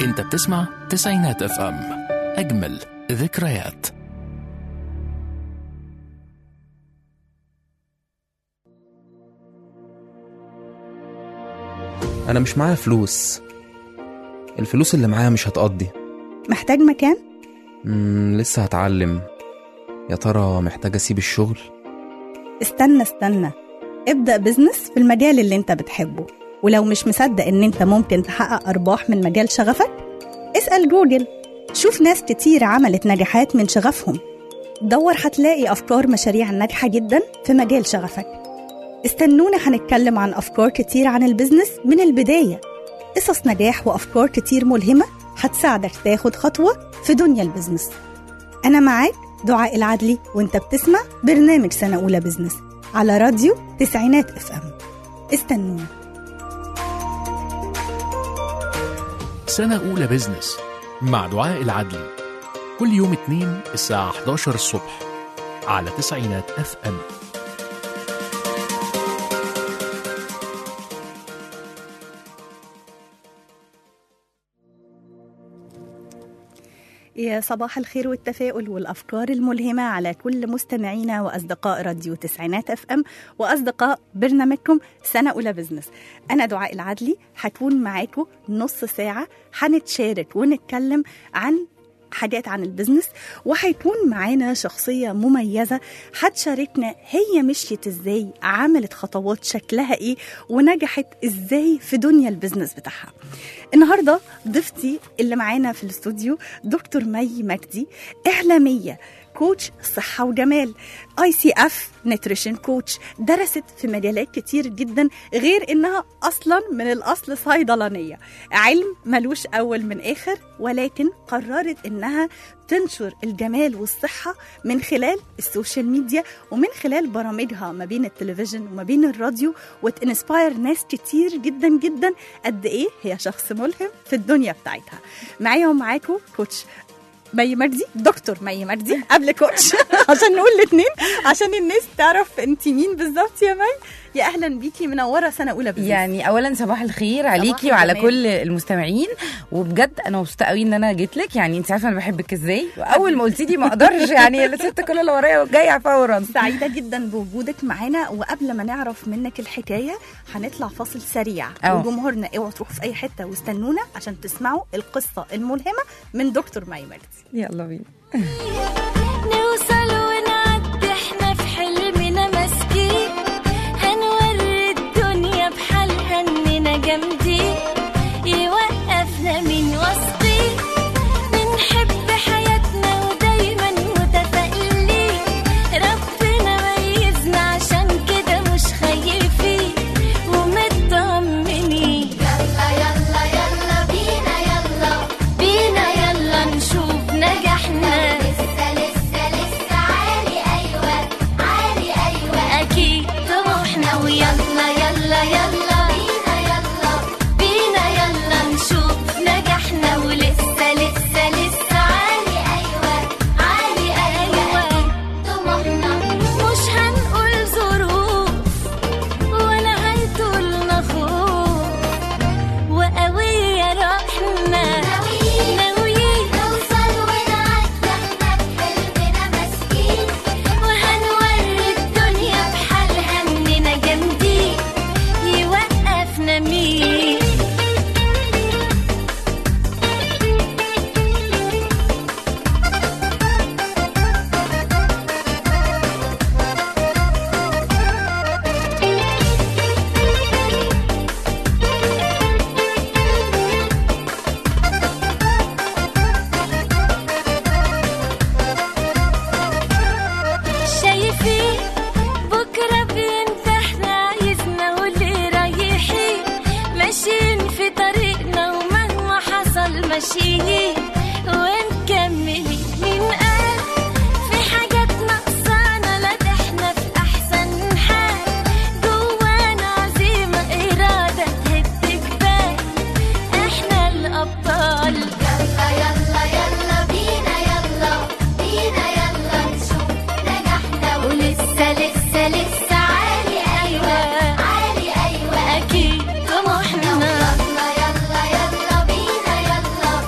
انت بتسمع تسعينات اف ام اجمل ذكريات انا مش معايا فلوس الفلوس اللي معايا مش هتقضي محتاج مكان؟ مم لسه هتعلم يا ترى محتاج اسيب الشغل استنى استنى ابدأ بزنس في المجال اللي انت بتحبه ولو مش مصدق ان انت ممكن تحقق ارباح من مجال شغفك اسأل جوجل شوف ناس كتير عملت نجاحات من شغفهم دور هتلاقي افكار مشاريع ناجحة جدا في مجال شغفك استنونا هنتكلم عن افكار كتير عن البزنس من البداية قصص نجاح وافكار كتير ملهمة هتساعدك تاخد خطوة في دنيا البزنس أنا معاك دعاء العدلي وانت بتسمع برنامج سنة أولى بزنس على راديو تسعينات اف ام استنونا سنة أولى بزنس مع دعاء العدلي كل يوم اثنين الساعة 11 الصبح على تسعينات اف ام يا صباح الخير والتفاؤل والأفكار الملهمة على كل مستمعينا وأصدقاء راديو تسعينات اف ام وأصدقاء برنامجكم سنة أولى بزنس أنا دعاء العدلي هكون معاكم نص ساعة هنتشارك ونتكلم عن حاجات عن البزنس وهيكون معانا شخصية مميزة هتشاركنا هي مشيت ازاي عملت خطوات شكلها ايه ونجحت ازاي في دنيا البزنس بتاعها النهاردة ضيفتي اللي معانا في الاستوديو دكتور مي مجدي إعلامية كوتش صحة وجمال اي سي اف نتريشن كوتش درست في مجالات كتير جدا غير انها اصلا من الاصل صيدلانية علم ملوش اول من اخر ولكن قررت انها تنشر الجمال والصحة من خلال السوشيال ميديا ومن خلال برامجها ما بين التلفزيون وما بين الراديو وتنسباير ناس كتير جدا جدا قد ايه هي شخص ملهم في الدنيا بتاعتها معايا ومعاكم كوتش مي مجدي دكتور مي مجدي قبل كوتش عشان نقول الاثنين عشان الناس تعرف انت مين بالظبط يا مي يا اهلا بيكي منوره سنه اولى بزنس يعني اولا صباح الخير عليكي صباح وعلى الجمال. كل المستمعين وبجد انا مبسوطه قوي ان انا جيت لك يعني انت عارفه انا بحبك ازاي واول ما قلتي لي ما اقدرش يعني اللي سبت كل اللي ورايا وجايه فورا سعيده جدا بوجودك معانا وقبل ما نعرف منك الحكايه هنطلع فاصل سريع أوه. وجمهورنا اوعوا تروحوا في اي حته واستنونا عشان تسمعوا القصه الملهمه من دكتور مي مجدي يلا بينا نوصل ونعدي احنا في حلمنا ماسكين هنوري الدنيا بحالها اننا جامدين يوقفنا من وسطين بنحب حياتنا ودايما متفائلين ربنا ميزنا عشان كده مش خايفين ومطمنين يلا يلا يلا بينا يلا بينا يلا نشوف نجاحنا لسه لسه لسه عالي ايوه عالي ايوه اكيد طموحنا ويلا يلا يلا بينا يلا بينا يلا نشوف نجاحنا ولسه لسه لسه عالي ايوه عالي ايوه طموحنا مش هنقول ظروف ولا هيطولنا خوف وقوية روحنا ناويين نوصل ونعدي احنا بحلمنا ماسكين وهنوري الدنيا بحالها اننا جامدين يوقفنا مين شايفين بكرة بينتحنا عايزنا واللي رايحين ماشيين في طريقنا ومهما حصل ماشيين ونكملين مين قال في حاجات ناقصانا لا ده احنا في أحسن حال جوانا عزيمة إرادة تهد جبال احنا الأبطال يلا يلا يلا بينا يلا بينا يلا نشوف نجاحنا ولسه لسه لسه عالي ايوه عالي ايوه اكيد طموحنا يلا يلا يلا بينا يلا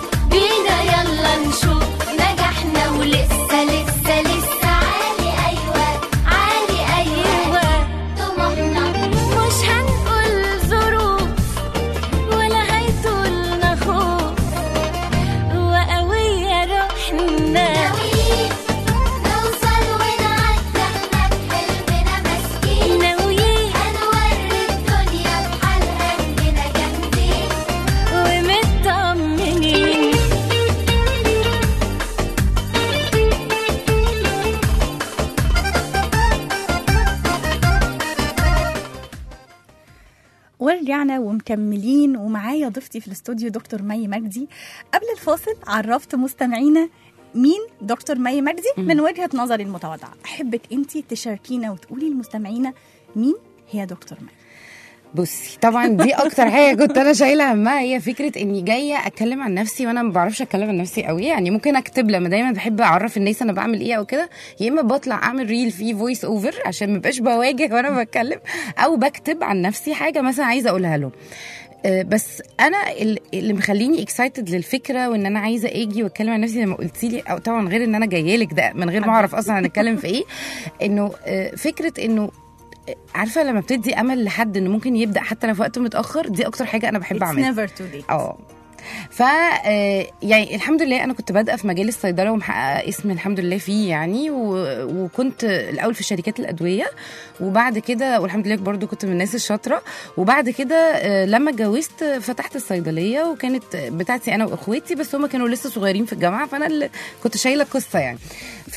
ورجعنا ومكملين ومعايا ضيفتي في الاستوديو دكتور مي مجدي قبل الفاصل عرفت مستمعينا مين دكتور مي مجدي من وجهة نظري المتواضعة أحبك أنت تشاركينا وتقولي لمستمعينا مين هي دكتور مي بصي طبعا دي اكتر حاجه كنت انا شايله همها هي فكره اني جايه اتكلم عن نفسي وانا ما بعرفش اتكلم عن نفسي قوي يعني ممكن اكتب لما دايما بحب اعرف الناس انا بعمل ايه او كده يا اما بطلع اعمل ريل فيه فويس اوفر عشان ما بقاش بواجه وانا بتكلم او بكتب عن نفسي حاجه مثلا عايزه اقولها له آه، بس انا ال- اللي مخليني اكسايتد للفكره وان انا عايزه اجي واتكلم عن نفسي لما قلتي لي او طبعا غير ان انا جايه لك ده من غير ما اعرف اصلا هنتكلم في ايه انه آه، فكره انه آه، عارفه لما بتدي امل لحد انه ممكن يبدا حتى لو في وقت متاخر دي اكتر حاجه انا بحب It's اعملها never too late اه ف آه، يعني الحمد لله انا كنت بادئه في مجال الصيدله ومحققه اسم الحمد لله فيه يعني و... وكنت الاول في شركات الادويه وبعد كده والحمد لله برضو كنت من الناس الشاطره وبعد كده آه، لما اتجوزت فتحت الصيدليه وكانت بتاعتي انا واخواتي بس هم كانوا لسه صغيرين في الجامعه فانا اللي كنت شايله القصه يعني ف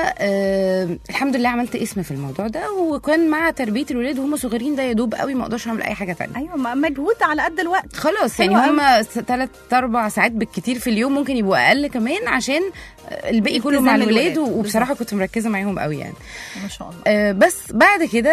آه، الحمد لله عملت اسم في الموضوع ده وكان مع تربيه الولاد وهم صغيرين ده يا دوب قوي ما اقدرش اعمل اي حاجه تانية أيوة ما- مجهود على قد الوقت خلاص يعني حلوة هم ثلاث اربع ساعات بالكتير في اليوم ممكن يبقوا اقل كمان عشان الباقي كله مع التزام الولاد الولاد. وبصراحه كنت مركزه معاهم قوي يعني ما شاء الله آه، بس بعد كده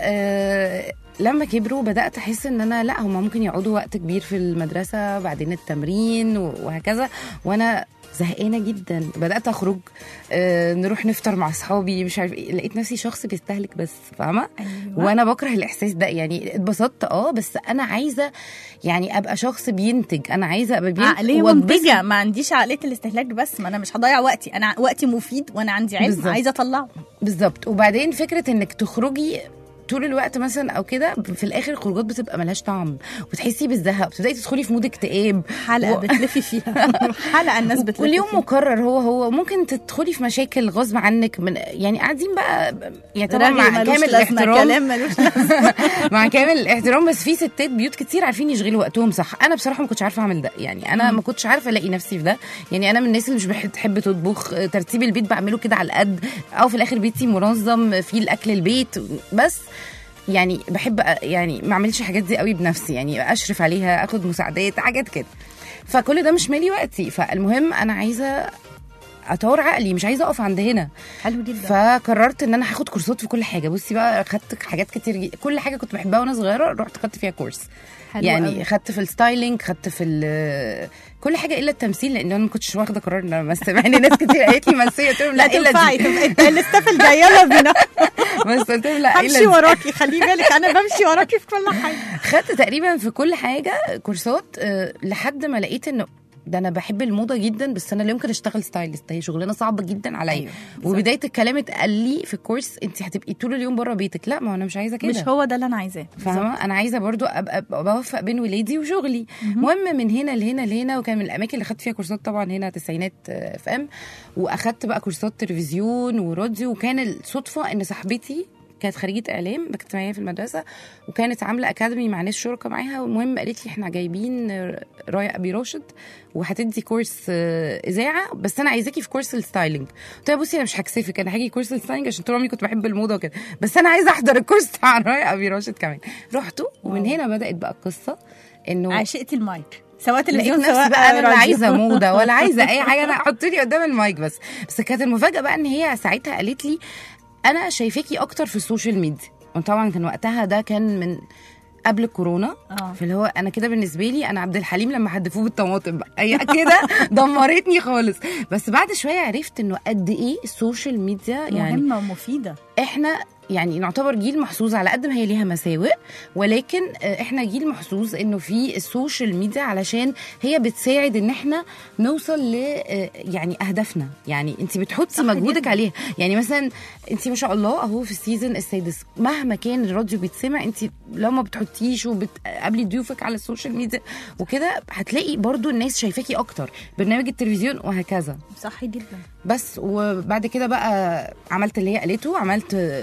آه، لما كبروا بدات احس ان انا لا هم ممكن يقعدوا وقت كبير في المدرسه بعدين التمرين وهكذا وانا زهقانه جدا بدات اخرج آه، نروح نفطر مع اصحابي مش عارف إيه. لقيت نفسي شخص بيستهلك بس فاهمه أيوة. وانا بكره الاحساس ده يعني اتبسطت اه بس انا عايزه يعني ابقى شخص بينتج انا عايزه ابقى بينتج عقلية وأتبسط. منتجة ما عنديش عقلية الاستهلاك بس ما أنا مش هضيع وقتي أنا وقتي مفيد وأنا عندي علم بالظبط. عايزة أطلعه بالظبط وبعدين فكره انك تخرجي طول الوقت مثلا او كده في الاخر الخروجات بتبقى ملهاش طعم وتحسي بالزهق وتبداي تدخلي في مود اكتئاب حلقة و- بتلفي فيها حلقة الناس بتلفي واليوم فيها. مكرر هو هو ممكن تدخلي في مشاكل غصب عنك من يعني قاعدين بقى يعني طبعا رغي مع ملوش كامل لازمة، الاحترام كلام ملوش لازمة مع كامل الاحترام بس في ستات بيوت كتير عارفين يشغلوا وقتهم صح انا بصراحه ما كنتش عارفه اعمل ده يعني انا ما كنتش عارفه الاقي نفسي في ده يعني انا من الناس اللي مش بتحب تطبخ آه، ترتيب البيت بعمله كده على القد او في الاخر بيتي منظم في الاكل البيت بس يعني بحب أ- يعني ما اعملش الحاجات دي قوي بنفسي يعني اشرف عليها اخد مساعدات حاجات كده فكل ده مش مالي وقتي فالمهم انا عايزه اطور عقلي مش عايزه اقف عند هنا حلو جدا فقررت ان انا هاخد كورسات في كل حاجه بصي بقى خدت حاجات كتير جدا كل حاجه كنت بحبها وانا صغيره رحت خدت فيها كورس حلو يعني قوي. خدت في الستايلينج خدت في ال- كل حاجه الا التمثيل لان انا ما كنتش واخده قرار ان انا امثل مع ان ناس كتير قالت لي مثلي قلت لهم لا لا الا تنفعي دي تنفعي انت الاستاف الجاي يلا بينا بس قلت لهم لا الا همشي دي وراكي خلي بالك انا بمشي وراكي في كل حاجه خدت تقريبا في كل حاجه كورسات آه، لحد ما لقيت انه ده انا بحب الموضه جدا بس انا لا يمكن اشتغل ستايلست هي شغلانه صعبه جدا عليا أيوة، أيوة وبدايه الكلام اتقال لي في الكورس انت هتبقي طول اليوم بره بيتك لا ما انا مش عايزه كده مش هو ده اللي انا عايزاه فاهمه انا عايزه برضو ابقى, أبقى بوفق بين ولادي وشغلي المهم من هنا لهنا لهنا وكان من الاماكن اللي خدت فيها كورسات طبعا هنا تسعينات اف ام واخدت بقى كورسات تلفزيون وراديو وكان الصدفه ان صاحبتي كانت خريجه اعلام كانت معايا في المدرسه وكانت عامله اكاديمي مع ناس شركاء معاها والمهم قالت لي احنا جايبين رايا ابي راشد وهتدي كورس آه، اذاعه بس انا عايزاكي في كورس الستايلينج قلت لها بصي انا مش هكسفك انا هاجي كورس الستايلينج عشان طول عمري كنت بحب الموضه وكده بس انا عايزه احضر الكورس بتاع رايا ابي راشد كمان رحته ومن هنا بدات بقى القصه انه عشقتي المايك سواء لقيت تلفزيون نفسي سواء بقى انا لا راديو. عايزه موضه ولا عايزه اي حاجه انا حطوني قدام المايك بس بس كانت المفاجاه بقى ان هي ساعتها قالت لي انا شايفاكي اكتر في السوشيال ميديا وطبعا كان وقتها ده كان من قبل الكورونا آه. فاللي هو انا كده بالنسبه لي انا عبد الحليم لما حدفوه بالطماطم بقى هي كده دمرتني خالص بس بعد شويه عرفت انه قد ايه السوشيال ميديا يعني مهمه ومفيده احنا يعني نعتبر جيل محظوظ على قد ما هي ليها مساوئ ولكن آه، احنا جيل محظوظ انه في السوشيال ميديا علشان هي بتساعد ان احنا نوصل ل آه، يعني اهدافنا يعني انت بتحطي صح مجهودك جداً. عليها يعني مثلا انت ما شاء الله اهو في السيزون السادس مهما كان الراديو بيتسمع انت لو ما بتحطيش وبتقابلي ضيوفك على السوشيال ميديا وكده هتلاقي برضو الناس شايفاكي اكتر برنامج التلفزيون وهكذا صح جدا بس وبعد كده بقى عملت اللي هي قالته عملت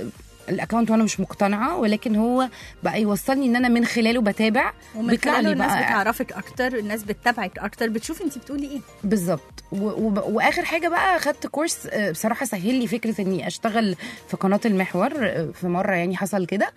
الاكونت وانا مش مقتنعه ولكن هو بقى يوصلني ان انا من خلاله بتابع ومن بيطلع خلاله لي الناس بقى بتعرفك اكتر الناس بتتابعك اكتر بتشوف انت بتقولي ايه بالظبط و- وب- واخر حاجه بقى خدت كورس آه، بصراحه سهل لي فكره اني اشتغل في قناه المحور آه، في مره يعني حصل كده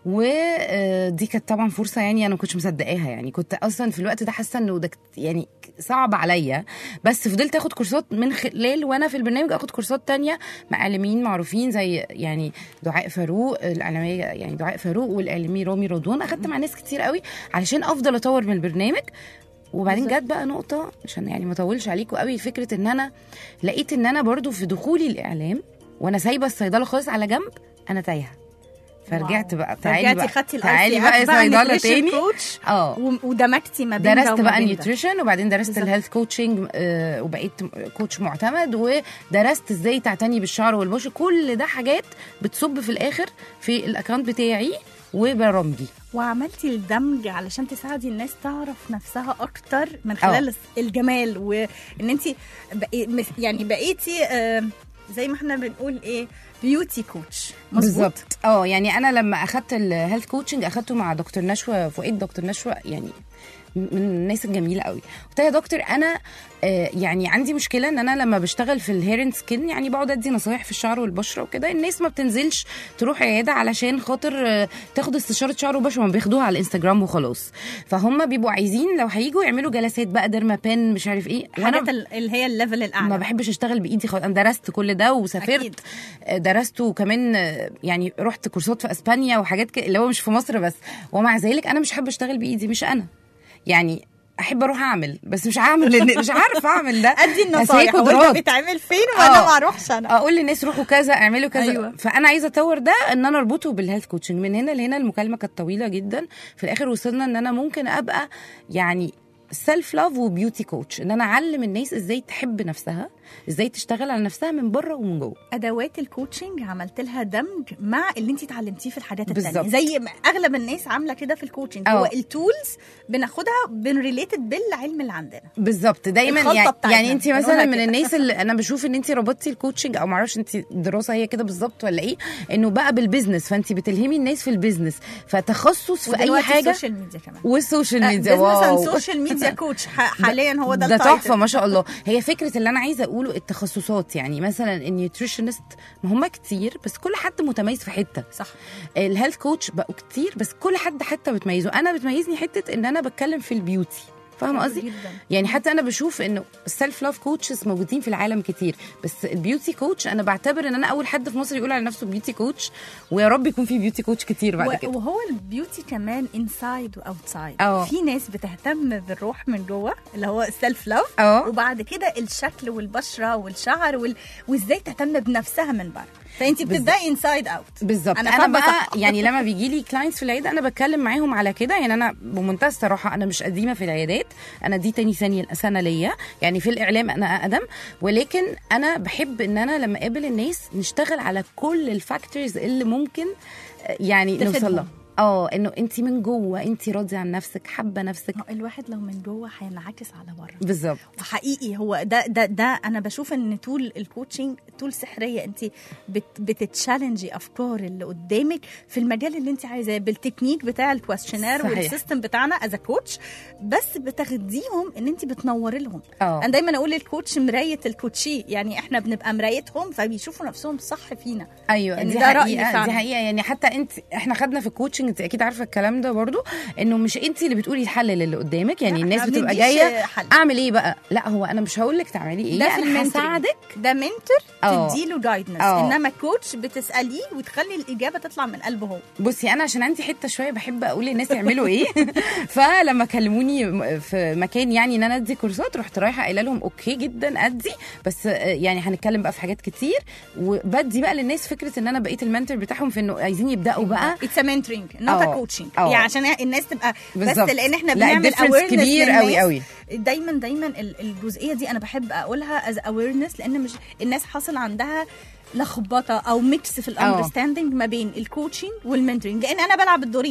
ودي كانت طبعا فرصه يعني انا ما كنتش مصدقاها يعني كنت اصلا في الوقت ده حاسه انه ده كت- يعني صعب عليا بس فضلت اخد كورسات من خلال وانا في البرنامج اخد كورسات تانية مع اعلاميين معروفين زي يعني دعاء فاروق الاعلاميه يعني دعاء فاروق والاعلامي رامي رضوان اخدت مع ناس كتير قوي علشان افضل اطور من البرنامج وبعدين جت بقى نقطة عشان يعني ما اطولش عليكم قوي فكرة ان انا لقيت ان انا برضو في دخولي الاعلام وانا سايبة الصيدلة خالص على جنب انا تايهة فرجعت بقى تعالي رجعتي بقى خدتي تعالي ال بقى يا ICF بقى صيدلة nutrition تاني coach اه و- ودمجتي ما بين ده درست وما بقى بين ده. نيوتريشن وبعدين درست بالظبط. الهيلث كوتشنج آه وبقيت كوتش معتمد ودرست ازاي تعتني بالشعر والبشره كل ده حاجات بتصب في الاخر في الاكونت بتاعي وبرامجي وعملتي الدمج علشان تساعدي الناس تعرف نفسها اكتر من خلال الجمال وان انت بقي مس- يعني بقيتي آه، زي ما احنا بنقول ايه بيوتي كوتش مظبوط بالظبط اه يعني انا لما اخدت الهيلث كوتشنج اخدته مع دكتور نشوى فؤاد دكتور نشوى يعني من الناس الجميله قوي قلت لها يا دكتور انا آه، يعني عندي مشكله ان انا لما بشتغل في الهير اند سكين يعني بقعد ادي نصايح في الشعر والبشره وكده الناس ما بتنزلش تروح عياده علشان خاطر آه، تاخد استشاره شعر وبشره ما بياخدوها على الانستجرام وخلاص فهم بيبقوا عايزين لو هيجوا يعملوا جلسات بقى ديرما بان مش عارف ايه حاجات ال- اللي هي الليفل الاعلى ما بحبش اشتغل بايدي خالص انا درست كل ده وسافرت أكيد. آه، درست وكمان آه، يعني رحت كورسات في اسبانيا وحاجات كده اللي هو مش في مصر بس ومع ذلك انا مش حابه اشتغل بايدي مش انا يعني احب اروح اعمل بس مش هعمل لأن مش عارفه اعمل ده ادي بس هي النصايح هو ده قدرات. بيتعمل فين وانا آه. ما اروحش انا اقول للناس روحوا كذا اعملوا كذا أيوة. أيوة. فانا عايزه اطور ده ان انا اربطه بالهيلث كوتشنج من هنا لهنا المكالمه كانت طويله جدا في الاخر وصلنا ان انا ممكن ابقى يعني سيلف لاف وبيوتي كوتش ان انا اعلم الناس ازاي تحب نفسها ازاي تشتغل على نفسها من بره ومن جوه ادوات الكوتشنج عملت لها دمج مع اللي انت اتعلمتيه في الحاجات التانية بالظبط. زي ما اغلب الناس عامله كده في الكوتشنج أه. هو التولز بناخدها بنريليتد بالعلم اللي عندنا بالظبط دايما الخلطة يعني, بتاعتنا. يعني انت بنقولها مثلا من كده. الناس اللي انا بشوف ان انت ربطتي الكوتشنج او معرفش انت الدراسه هي كده بالظبط ولا ايه انه بقى بالبزنس فانت بتلهمي الناس في البيزنس فتخصص في اي ودلوقتي حاجه السوشيال ميديا كمان والسوشيال آه، ميديا business واو and social media coach ح- حاليا هو ده ده التايتل. تحفه ما شاء الله هي فكره اللي انا عايزه اقوله التخصصات يعني مثلا النيوتريشنست ما هم كتير بس كل حد متميز في حته صح الهيلث كوتش بقوا كتير بس كل حد حته بتميزه انا بتميزني حته ان انا بتكلم في البيوتي فاهمه قصدي جدا يعني حتى انا بشوف انه السيلف لاف كوتشز موجودين في العالم كتير بس البيوتي كوتش انا بعتبر ان انا اول حد في مصر يقول على نفسه بيوتي كوتش ويا رب يكون في بيوتي كوتش كتير بعد و- كده وهو البيوتي كمان انسايد واوتسايد اه. في ناس بتهتم بالروح من جوه اللي هو السيلف لاف اه. وبعد كده الشكل والبشره والشعر وال... وازاي تهتم بنفسها من بره فانت بتبداي انسايد اوت بالظبط أنا انا, فاهمة بقى صح. يعني لما بيجي لي كلاينتس في العياده انا بتكلم معاهم على كده يعني انا بمنتهى الصراحه انا مش قديمه في العيادات انا دي تاني سنه سنه ليا يعني في الاعلام انا اقدم ولكن انا بحب ان انا لما اقابل الناس نشتغل على كل الفاكتورز اللي ممكن آه، يعني تفيدهم. نوصل لها اه انه انت من جوه انت راضيه عن نفسك حابه نفسك الواحد لو من جوه هينعكس على بره بالظبط وحقيقي هو ده ده ده انا بشوف ان طول الكوتشنج طول سحريه انت بت بتتشالنجي افكار اللي قدامك في المجال اللي انت عايزاه بالتكنيك بتاع الكويشنير صحيح. والسيستم بتاعنا از كوتش بس بتاخديهم ان انت بتنوري لهم اه انا دايما اقول الكوتش مرايه الكوتشي يعني احنا بنبقى مرايتهم فبيشوفوا نفسهم صح فينا ايوه يعني دي ده رأيي حقيقه فعلا. دي حقيقه يعني حتى انت احنا خدنا في الكوتشنج انت اكيد عارفه الكلام ده برضو انه مش انت اللي بتقولي الحل للي قدامك يعني لا، الناس احنا بتبقى بنديش جايه حل. اعمل ايه بقى لا هو انا مش هقول لك تعملي ايه ده في انا المنتورنج. هساعدك ده منتور اه. تديله جايدنس اه. انما كوتش بتساليه وتخلي الاجابه تطلع من قلبه هو بصي انا عشان عندي حته شويه بحب اقول للناس يعملوا ايه فلما كلموني م- في مكان يعني ان انا ادي كورسات رحت رايحه قايله لهم اوكي جدا ادي بس آه، يعني هنتكلم بقى في حاجات كتير وبدي بقى للناس فكره ان انا بقيت المنتور بتاعهم في انه عايزين يبداوا بقى اتس منتورنج نوت اه. كوتشنج اه. يعني عشان الناس تبقى بس بالظبط. لان احنا لا بنعمل الديفرنس awareness كبير للناس. قوي قوي دايما دايما ال- الجزئيه دي انا بحب اقولها از اويرنس لان مش الناس حاصل عندها لخبطه او ميكس في الاندرستاندنج ما بين الكوتشنج والمنتورنج لان انا بلعب الدورين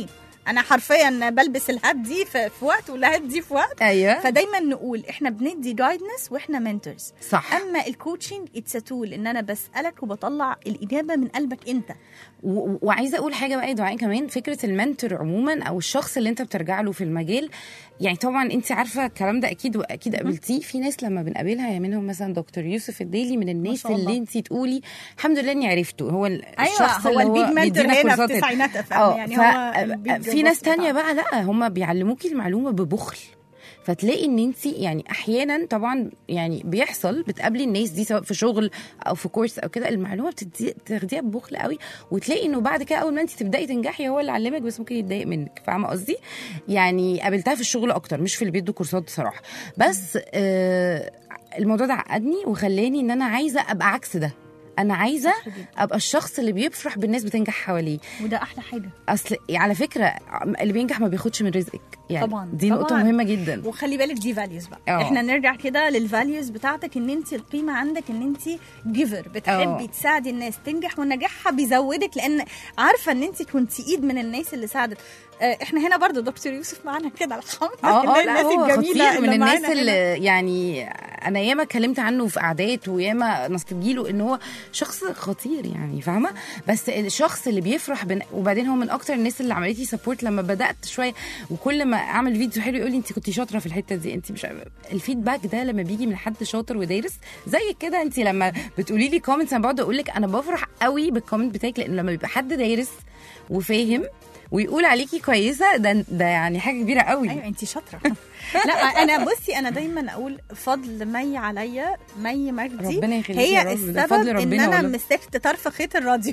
انا حرفيا بلبس الهات دي في, في وقت والهات دي في وقت ايوه فدايما نقول احنا بندي جايدنس واحنا منتورز صح اما الكوتشنج اتس تول ان انا بسالك وبطلع الاجابه من قلبك انت و- و- وعايزه اقول حاجه بقى يا دعاء كمان فكره المنتور عموما او الشخص اللي انت بترجع له في المجال يعني طبعا انت عارفه الكلام ده اكيد واكيد قابلتيه في ناس لما بنقابلها يا منهم مثلا دكتور يوسف الديلي من الناس شاء الله. اللي انت تقولي الحمد لله اني عرفته هو ال- ايوه الشخص هو اللي البيج منتور بيدينا هنا في كورسات ال- التسعينات افهم اه يعني ف- هو البيج في ناس بوس تانية بتاعه. بقى لا هم بيعلموكي المعلومه ببخل فتلاقي ان انت يعني احيانا طبعا يعني بيحصل بتقابلي الناس دي سواء في شغل او في كورس او كده المعلومه بتدي تاخديها ببخل قوي وتلاقي انه بعد كده اول ما انت تبداي تنجحي هو اللي علمك بس ممكن يتضايق منك فاهمه قصدي يعني قابلتها في الشغل اكتر مش في اللي بيدوا كورسات بصراحه بس آه الموضوع ده عقدني وخلاني ان انا عايزه ابقى عكس ده انا عايزه ابقى الشخص اللي بيفرح بالناس بتنجح حواليه وده احلى حاجه اصل على فكره اللي بينجح ما بياخدش من رزقك يعني طبعاً، دي نقطه طبعاً. مهمه جدا وخلي بالك دي فاليوز بقى اه. أوه. احنا نرجع كده للفاليوز بتاعتك ان انت القيمه عندك ان انت جيفر بتحبي اه. تساعدي الناس تنجح ونجاحها بيزودك لان عارفه ان انت كنت ايد من الناس اللي ساعدت اه، احنا هنا برضو دكتور يوسف معانا كده الحمد اه لله اه لا الناس هو الجميله خطير من الناس معانا هنا. اللي يعني انا ياما اتكلمت عنه في قعدات وياما ناس تجيله ان هو شخص خطير يعني فاهمه بس الشخص اللي بيفرح بن... وبعدين هو من اكتر الناس اللي عملت لي سبورت لما بدات شويه وكل ما اعمل فيديو حلو يقول لي انت كنت شاطره في الحته دي انت مش عارفة. الفيدباك ده لما بيجي من حد شاطر ودارس زي كده انت لما بتقولي لي كومنتس انا بقعد اقول لك انا بفرح قوي بالكومنت بتاعك لان لما بيبقى حد دارس وفاهم ويقول عليكي كويسه ده ده يعني حاجه كبيره قوي ايوه انت شاطره لا انا بصي انا دايما اقول فضل مي عليا مي مجدي ربنا يخليكي يا هي رب، ده السبب فضل ان ربنا انا والله. مسكت طرف خيط الراديو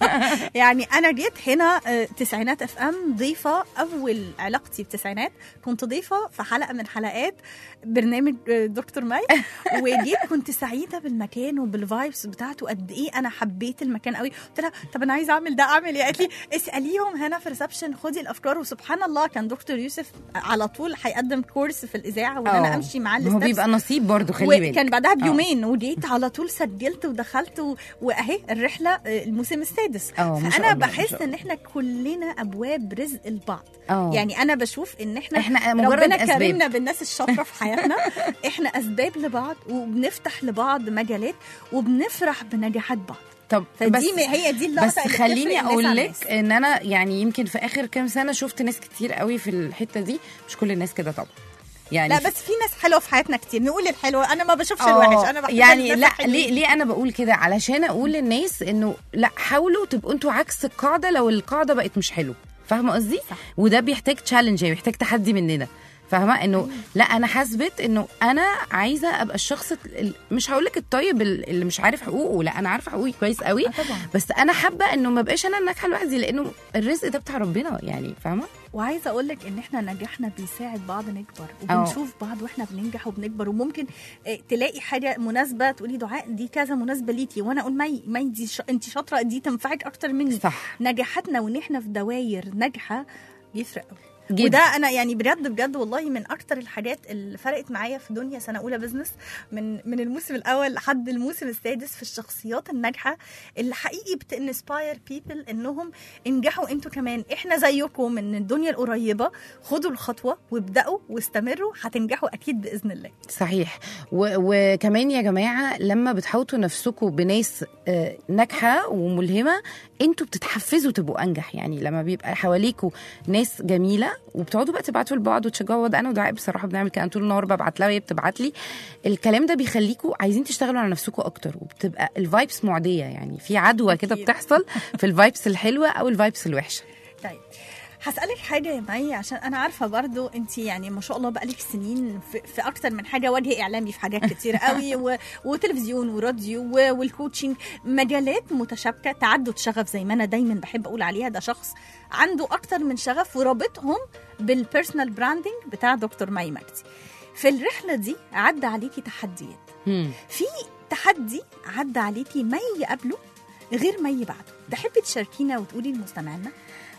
يعني انا جيت هنا آه، تسعينات اف ام ضيفه اول علاقتي بتسعينات كنت ضيفه في حلقه من حلقات برنامج آه، دكتور مي وجيت كنت سعيده بالمكان وبالفايبس بتاعته قد ايه انا حبيت المكان قوي قلت لها طب انا عايزه اعمل ده اعمل ايه قالت لي اساليهم هنا في ريسبشن خدي الافكار وسبحان الله كان دكتور يوسف على طول هيقدم كورس في الاذاعه وان انا اه. امشي معاه ما هو الsteps. بيبقى نصيب برضو خلي بالك وكان بعدها بيومين وجيت على طول سجلت ودخلت و... واهي الرحله آه، الموسم السادس اه، ما شاء فانا الله، ما بحس شاء ان احنا كلنا ابواب رزق البعض اه. يعني انا بشوف ان احنا, احنا مجرد ربنا أسباب. كرمنا بالناس الشاطره في حياتنا احنا اسباب لبعض وبنفتح لبعض مجالات وبنفرح بنجاحات بعض طب فدي بس م- هي دي اللقطه بس اللي خليني بتفرق الناس اقول عن لك الناس. ان انا يعني يمكن في اخر كام سنه شفت ناس كتير قوي في الحته دي مش كل الناس كده طبعا يعني لا في- بس في ناس حلوه في حياتنا كتير نقول الحلو انا ما بشوفش آه، الوحش انا بحب يعني الناس لا الحلوين. ليه ليه انا بقول كده علشان اقول للناس انه لا حاولوا تبقوا انتوا عكس القاعده لو القاعده بقت مش حلوه فاهمه قصدي صح. وده بيحتاج تشالنج يعني بيحتاج تحدي مننا فاهمه انه لا انا حاسبت انه انا عايزه ابقى الشخص ال- مش هقول لك الطيب ال- اللي مش عارف حقوقه لا انا عارفه حقوقي كويس قوي آه طبعا. بس انا حابه انه ما بقاش انا الناجحه لوحدي لانه الرزق ده بتاع ربنا يعني فاهمه وعايزه اقول لك ان احنا نجاحنا بيساعد بعض نكبر أه. وبنشوف بعض واحنا بننجح وبنكبر وممكن آه، تلاقي حاجه مناسبه تقولي دعاء دي كذا مناسبه ليكي وانا اقول مي مي دي ش... انت شاطره دي تنفعك اكتر مني صح نجاحاتنا وان احنا في دواير ناجحه بيفرق قوي جدا. وده انا يعني بجد بجد والله من اكتر الحاجات اللي فرقت معايا في دنيا سنه اولى بزنس من من الموسم الاول لحد الموسم السادس في الشخصيات الناجحه اللي حقيقي بتنسباير بيبل انهم انجحوا انتوا كمان احنا زيكم من الدنيا القريبه خدوا الخطوه وابداوا واستمروا هتنجحوا اكيد باذن الله صحيح و- وكمان يا جماعه لما بتحوطوا نفسكم بناس آه، ناجحه وملهمه انتوا بتتحفزوا تبقوا انجح يعني لما بيبقى حواليكوا ناس جميله وبتقعدوا بقى تبعتوا لبعض وتشجعوا بعض انا ودعاء بصراحه بنعمل كده أنا طول النهار ببعت لها وهي بتبعت لي الكلام ده بيخليكوا عايزين تشتغلوا على نفسكم اكتر وبتبقى الفايبس معديه يعني في عدوى كده أكيد. بتحصل في الفايبس الحلوه او الفايبس الوحشه طيب هسألك حاجة يا مي عشان أنا عارفة برضو أنت يعني ما شاء الله بقالك سنين في, في أكتر من حاجة وجه إعلامي في حاجات كتير قوي و... وتلفزيون وراديو و... والكوتشنج مجالات متشابكة تعدد شغف زي ما أنا دايما بحب أقول عليها ده شخص عنده أكتر من شغف ورابطهم بالبيرسونال براندنج بتاع دكتور مي مجدي في الرحلة دي عدى عليكي تحديات هم. في تحدي عدى عليكي مي قبله غير مي بعده تحبي تشاركينا وتقولي لمستمعينا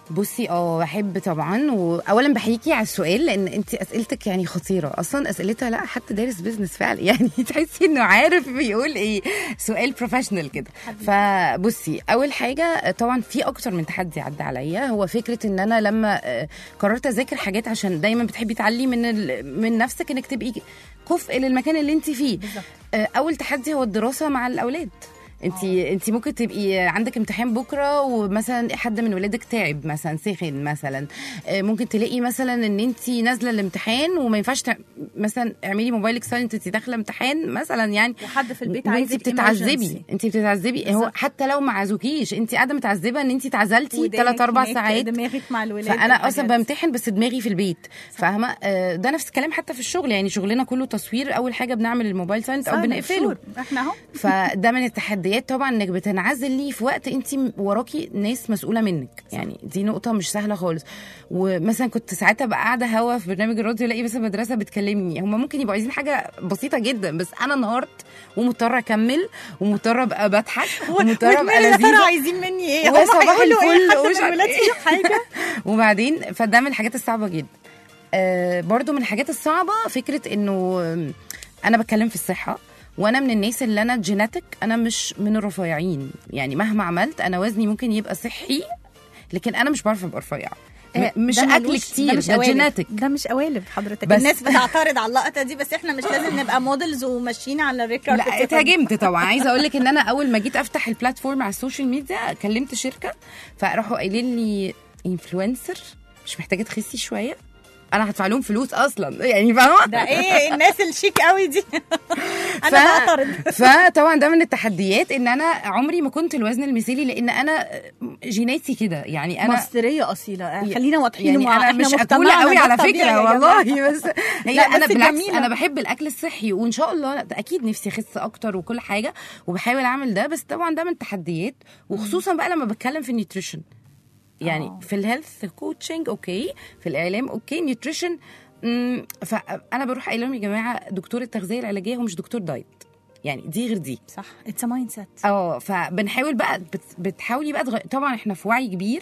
بصي اه بحب طبعا واولا بحييكي على السؤال لان انت اسئلتك يعني خطيره اصلا اسئلتها لا حد دارس بيزنس فعلا يعني تحسي انه عارف بيقول ايه سؤال بروفيشنال كده فبصي اول حاجه طبعا في اكتر من تحدي عدى عليا هو فكره ان انا لما آه، قررت اذاكر حاجات عشان دايما بتحبي تعلي من ال- من نفسك انك تبقي كفء للمكان اللي انت فيه آه، اول تحدي هو الدراسه مع الاولاد انت انت ممكن تبقي عندك امتحان بكره ومثلا حد من ولادك تعب مثلا سخن مثلا آه، ممكن تلاقي مثلا ان انت نازله الامتحان وما ينفعش تع... مثلا اعملي موبايلك سايلنت انت داخله امتحان مثلا يعني وحد في البيت وانت عايزك بتتعذبي emergency. انت بتتعذبي هو بالظبط. حتى لو ما عزوكيش انت قاعده متعذبه ان انت اتعزلتي ودانك ثلاث اربع هناك، ساعات دماغك مع الولاد فانا اصلا الحاجات. بمتحن بس دماغي في البيت فاهمه آه، ده نفس الكلام حتى في الشغل يعني شغلنا كله تصوير اول حاجه بنعمل الموبايل سايلنت او سهلة، بنقفله شور. احنا اهو فده من التحديات طبعا انك بتنعزل ليه في وقت انت وراكي ناس مسؤوله منك يعني دي نقطه مش سهله خالص ومثلا كنت ساعتها بقى قاعده هوا في برنامج الراديو الاقي مثلا مدرسه بتكلمني هم ممكن يبقوا عايزين حاجه بسيطه جدا بس انا انهارت ومضطره اكمل ومضطره ابقى بضحك ومضطره ابقى وتمام يا ترى لذيذه عايزين مني ايه؟ هم وصباح هيقولوا ايه الفل حد ومش من عارف الولاد إيه. فيه حاجه وبعدين فده من الحاجات الصعبه جدا آه برضو من الحاجات الصعبه فكره انه آم، انا بتكلم في الصحه وانا من الناس اللي انا جيناتك انا مش من الرفيعين يعني مهما عملت انا وزني ممكن يبقى صحي لكن انا مش بعرف ابقى رفيعه آه، م- مش ده اكل ملوش- كتير مش ده قوالب. جيناتك ده مش قوالب حضرتك بس- الناس بتعترض على اللقطه دي بس احنا مش لازم نبقى موديلز وماشيين على الريكارد لا اتهاجمت طبعا عايزه اقول لك ان انا اول ما جيت افتح البلاتفورم على السوشيال ميديا كلمت شركه فراحوا قايلين لي انفلونسر مش محتاجه تخسي شويه انا هدفع لهم فلوس اصلا يعني فاهمه ده ايه الناس الشيك قوي دي انا ف- بعترض فطبعا ده من التحديات ان انا عمري ما كنت الوزن المثالي لان انا جيناتي كده يعني انا مصريه اصيله خلينا واضحين يعني ومع- انا إحنا مش اكوله مجتمعنا قوي ده على الطبيعي فكره يا جماعة. والله بس هي لا، بس انا بالعكس جميلة. انا بحب الاكل الصحي وان شاء الله ده اكيد نفسي اخس اكتر وكل حاجه وبحاول اعمل ده بس طبعا ده من التحديات وخصوصا بقى لما بتكلم في النيوتريشن يعني آه. في الهيلث كوتشنج اوكي في الاعلام اوكي نيوتريشن مم، فانا بروح قايله لهم يا جماعه دكتور التغذيه العلاجيه هو مش دكتور دايت يعني دي غير دي صح اتس مايند سيت اه فبنحاول بقى بت بتحاولي بقى تغ... طبعا احنا في وعي كبير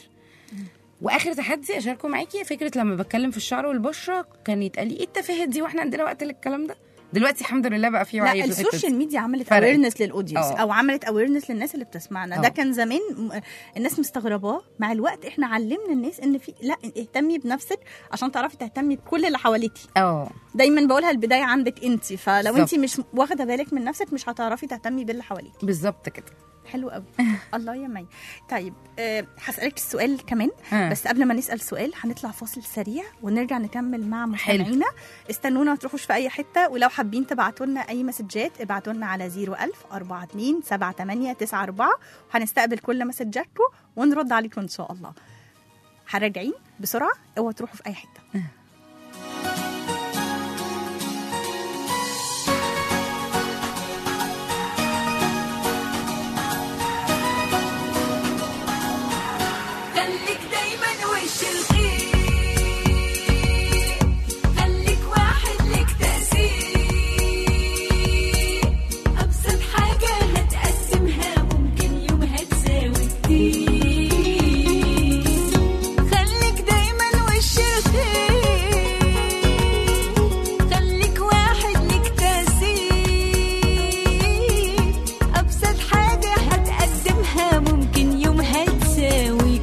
واخر تحدي اشاركه معاكي فكره لما بتكلم في الشعر والبشره كان يتقال لي ايه التفاهات دي واحنا عندنا وقت للكلام ده دلوقتي الحمد لله بقى في وعي لا في الحتة دي. السوشيال ميديا عملت فرقت. اويرنس للاودينس اه. او عملت اويرنس للناس اللي بتسمعنا ده اه. كان زمان م- الناس مستغرباه مع الوقت احنا علمنا الناس ان في لا اهتمي بنفسك عشان تعرفي تهتمي بكل اللي حواليكي اه دايما بقولها البدايه عندك انت فلو بالظبط. انت مش واخده بالك من نفسك مش هتعرفي تهتمي باللي حواليكي بالظبط كده حلو قوي الله يا مي طيب أه هسالك السؤال كمان ها. بس قبل ما نسال سؤال هنطلع فاصل سريع ونرجع نكمل مع حلو. مستمعينا استنونا ما تروحوش في اي حته ولو حابين تبعتوا لنا اي مسجات ابعتوا لنا على 01000 42 78 94 وهنستقبل كل مسجاتكم ونرد عليكم ان شاء الله هراجعين بسرعه اوعوا تروحوا في اي حته خليك دايما وش الخير خليك واحد لك تأثير أبسط حاجة هتقسمها ممكن يومها تساوي كتير خليك دايما وش الخير خليك واحد لك تأثير أبسط حاجة هتقدمها ممكن يومها تساوي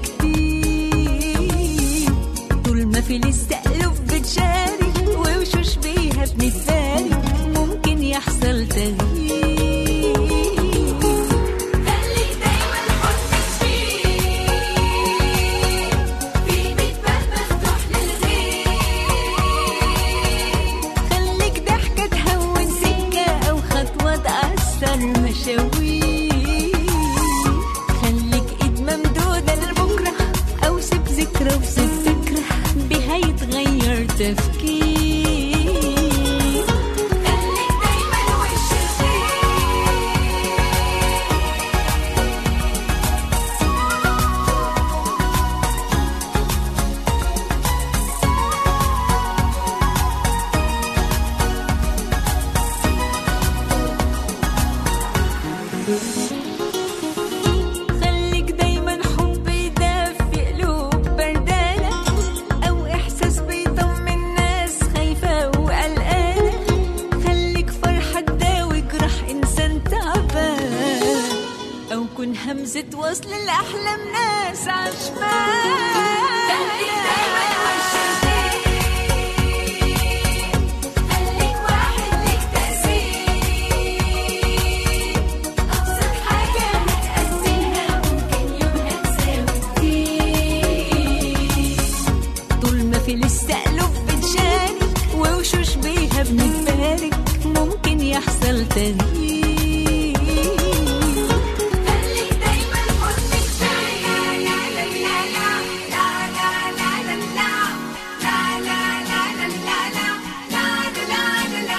كتير طول ما في لسه قلوب بتشارك ووشوش بيها بنتبارك ممكن يحصل تغيير خليك دايما حضنك فيه في بيت باب مفتوح للغير خليك ضحكة تهون سكة أو خطوة تأثر مشاوير خليك إيد ممدودة لبكرة أو سيب ذكرى وسيب فكرة بها يتغير تفكير همزة وصل الأحلام ناس عشمان خليك واحد ليك تأثير أبسط حاجة هتأذيها ممكن يومها تساوي كتير طول ما في لسه قلوب بتشارك ووشوش بيها بنتبارك ممكن يحصل تغيير خليك دايما حضنك لا لا لا لا لا لا لا لا لا لا لا لا لا لا لا لا لا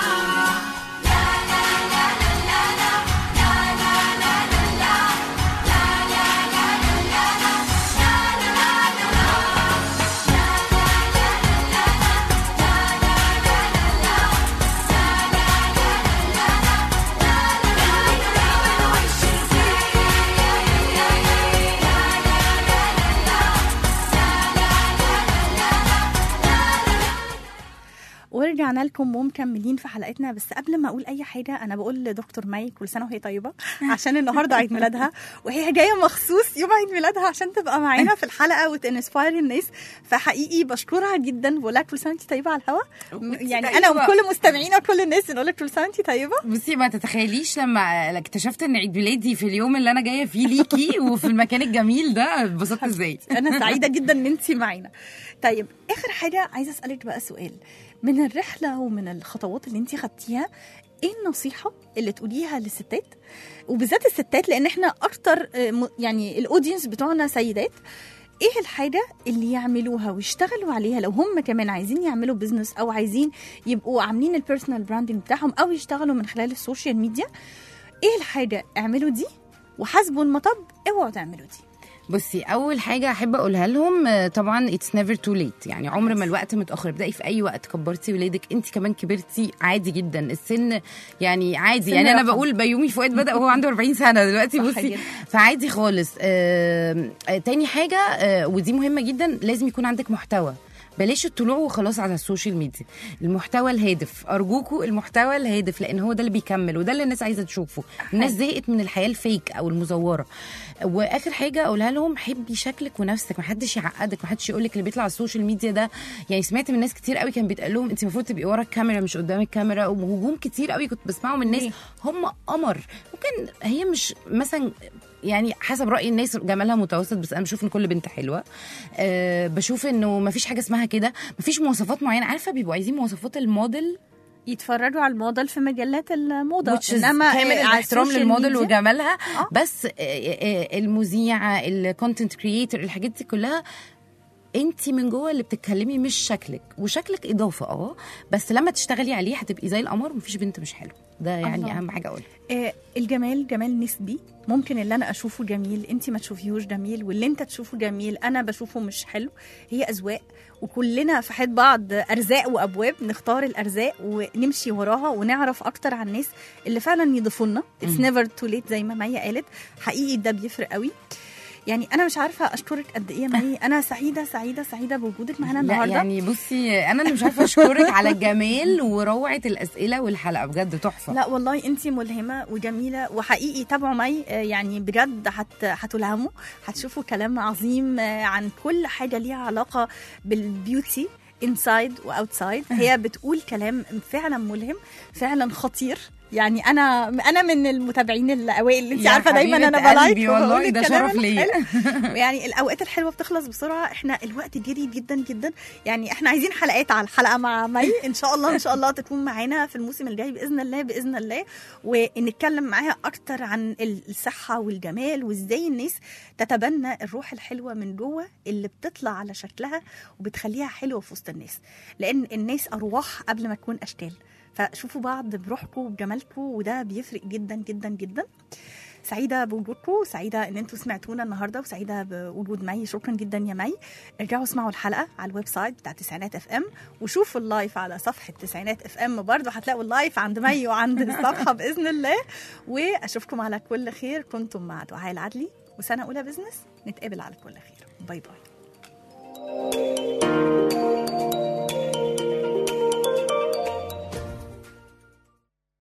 ورجعنا لكم ومكملين في حلقتنا بس قبل ما اقول اي حاجه انا بقول لدكتور مي كل سنه وهي طيبه عشان النهارده عيد ميلادها وهي جايه مخصوص يوم عيد ميلادها عشان تبقى معانا في الحلقه وتنسباير الناس فحقيقي بشكرها جدا بقول لها كل سنه وانت طيبه على الهوا يعني انا طيبة. وكل مستمعينا وكل الناس نقول لك كل سنه وانت طيبه بصي ما تتخيليش لما اكتشفت ان عيد ميلادي في اليوم اللي انا جايه فيه ليكي وفي المكان الجميل ده اتبسطت ازاي انا سعيده جدا ان انت معانا طيب اخر حاجه عايزه اسالك بقى سؤال من الرحله ومن الخطوات اللي انت خدتيها ايه النصيحه اللي تقوليها للستات وبالذات الستات لان احنا اكتر آه، م- يعني الاودينس بتوعنا سيدات ايه الحاجه اللي يعملوها ويشتغلوا عليها لو هم كمان عايزين يعملوا بزنس او عايزين يبقوا عاملين البيرسونال براندنج بتاعهم او يشتغلوا من خلال السوشيال ميديا ايه الحاجه اعملوا دي وحاسبوا المطب اوعوا تعملوا دي بصي اول حاجه احب اقولها لهم آه، طبعا اتس نيفر تو ليت يعني عمر ما الوقت متاخر ابداي في اي وقت كبرتي ولادك انت كمان كبرتي عادي جدا السن يعني عادي سن يعني انا رقم. بقول بيومي فؤاد بدا وهو عنده 40 سنه دلوقتي صح بصي جدا. فعادي خالص آه آه تاني حاجه آه ودي مهمه جدا لازم يكون عندك محتوى بلاش الطلوع وخلاص على السوشيال ميديا المحتوى الهادف ارجوكوا المحتوى الهادف لان هو ده اللي بيكمل وده اللي الناس عايزه تشوفه الناس زهقت من الحياه الفيك او المزوره واخر حاجه اقولها لهم حبي شكلك ونفسك محدش يعقدك محدش يقول لك اللي بيطلع على السوشيال ميديا ده يعني سمعت من ناس كتير قوي كان بيتقال لهم انت المفروض تبقي ورا الكاميرا مش قدام الكاميرا وهجوم كتير قوي كنت بسمعه من الناس ليه؟ هم قمر ممكن هي مش مثلا يعني حسب راي الناس جمالها متوسط بس انا بشوف ان كل بنت حلوه أه بشوف انه ما فيش حاجه اسمها كده ما فيش مواصفات معينه عارفه بيبقوا عايزين مواصفات الموديل يتفرجوا على الموديل في مجلات الموضه which is كامل آه، على الاحترام السوشيال للموديل ميديا- وجمالها آه. بس آه، آه، المذيعه الكونتنت كريتور الحاجات دي كلها انت من جوه اللي بتتكلمي مش شكلك وشكلك اضافه اه بس لما تشتغلي عليه هتبقي زي القمر مفيش بنت مش حلوه ده يعني الله. اهم حاجه اقولها آه، الجمال جمال نسبي ممكن اللي انا اشوفه جميل انت ما تشوفيهوش جميل واللي انت تشوفه جميل انا بشوفه مش حلو هي اذواق وكلنا في حيط بعض ارزاق وابواب نختار الارزاق ونمشي وراها ونعرف اكتر عن الناس اللي فعلا يضيفوا لنا اتس نيفر تو ليت زي ما مي قالت حقيقي ده بيفرق قوي يعني انا مش عارفه اشكرك قد ايه يا مي انا سعيده سعيده سعيده بوجودك معانا لا النهارده يعني بصي انا اللي مش عارفه اشكرك على الجمال وروعه الاسئله والحلقه بجد تحفه لا والله انت ملهمه وجميله وحقيقي تابعوا مي آه، يعني بجد هت هتلهموا هتشوفوا كلام عظيم آه، عن كل حاجه ليها علاقه بالبيوتي انسايد واوتسايد هي بتقول كلام فعلا ملهم فعلا خطير يعني انا انا من المتابعين الاوائل اللي انت يا عارفه دايما حبيبة انا بلايك قلبي، والله وبقول ده الكلام شرف ليا. الحلو. يعني الاوقات الحلوه بتخلص بسرعه احنا الوقت جري جدا جدا يعني احنا عايزين حلقات على الحلقه مع مي ان شاء الله ان شاء الله تكون معانا في الموسم الجاي باذن الله باذن الله ونتكلم معاها اكتر عن الصحه والجمال وازاي الناس تتبنى الروح الحلوه من جوه اللي بتطلع على شكلها وبتخليها حلوه في وسط الناس لان الناس ارواح قبل ما تكون اشكال فشوفوا بعض بروحكم وبجمالكم وده بيفرق جدا جدا جدا سعيده بوجودكم سعيده ان انتم سمعتونا النهارده وسعيده بوجود مي شكرا جدا يا مي ارجعوا اسمعوا الحلقه على الويب سايت بتاع تسعينات اف ام وشوفوا اللايف على صفحه تسعينات اف ام برضه هتلاقوا اللايف عند مي وعند الصفحه باذن الله واشوفكم على كل خير كنتم مع دعاء العدلي وسنه اولى بزنس نتقابل على كل خير باي باي